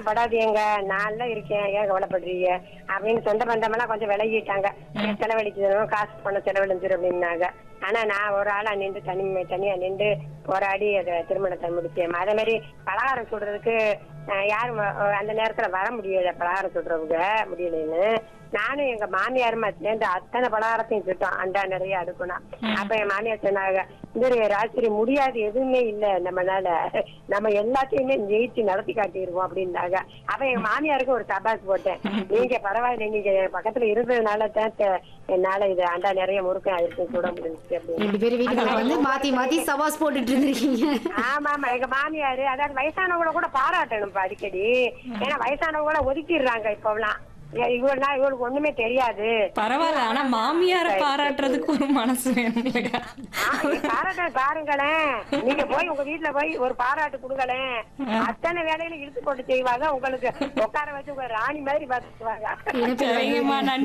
கவலைப்படாதீங்க நான் தான் இருக்கேன் ஏன் கவலைப்படுறீங்க அப்படின்னு சொந்த பந்தமெல்லாம் கொஞ்சம் விலகிட்டாங்க செலவழிக்கணும் காசு பணம் செலவழிஞ்சிரும் அப்படின்னாங்க ஆனா நான் ஒரு ஆளா நின்று தனி தனியா நின்று போராடி அதை திருமணத்தை முடிச்சேன் அதே மாதிரி பலகாரம் சுடுறதுக்கு அஹ், யாரும் வ- அந்த நேரத்துல வர முடியல பலகாரம் சுடுறவங்க முடியலன்னு நானும் எங்க மாமியாருமா சேர்ந்து அத்தனை பலகாரத்தையும் சுட்டோம் அண்டா நிறைய அடுக்கணும் அப்ப என் மாமியார் சொன்னாங்க இந்த ராத்திரி முடியாது எதுவுமே இல்ல நம்மனால நம்ம எல்லாத்தையுமே ஜெயிச்சு நடத்தி காட்டிடுவோம் அப்படின்னாங்க அப்ப எங்க மாமியாருக்கு ஒரு தபாஸ் போட்டேன் நீங்க பரவாயில்ல நீங்க என் பக்கத்துல இருந்ததுனால தான் தெ- என்னால இது அண்டா நிறைய முறுக்கு அதுக்கு சுட முடிஞ்சுச்சு அப்படின்னு ரெண்டு பேரும் வீட்டுக்கு வந்து மாத்தி மாத்தி சவாஸ் போட்டுட்டு இருந்திருக்கீங்க ஆமா ஆமா எங்க மாமியாரு அதாவது வயசானவங்கள கூட பாராட்டணும்ப்பா அடிக்கடி ஏன்னா வயசானவங்க கூட ஒதுக்கிடுறாங்க இப்பெல்லாம் இவனா இவளுக்கு ஒண்ணுமே தெரியாது பரவாயில்ல ஆனா மாமியார பாராட்டுறதுக்கு ஒரு மனசு வேணும் இல்லையா பாராட்ட பாருங்களேன் நீங்க போய் உங்க வீட்டுல போய் ஒரு பாராட்டு கொடுங்களேன் அத்தனை வேலையில இழுத்து போட்டு செய்வாங்க உங்களுக்கு உட்கார வச்சு உங்க ராணி மாதிரி பாத்துக்குவாங்க இணைப்பில் சரிங்கம்மா நன்றி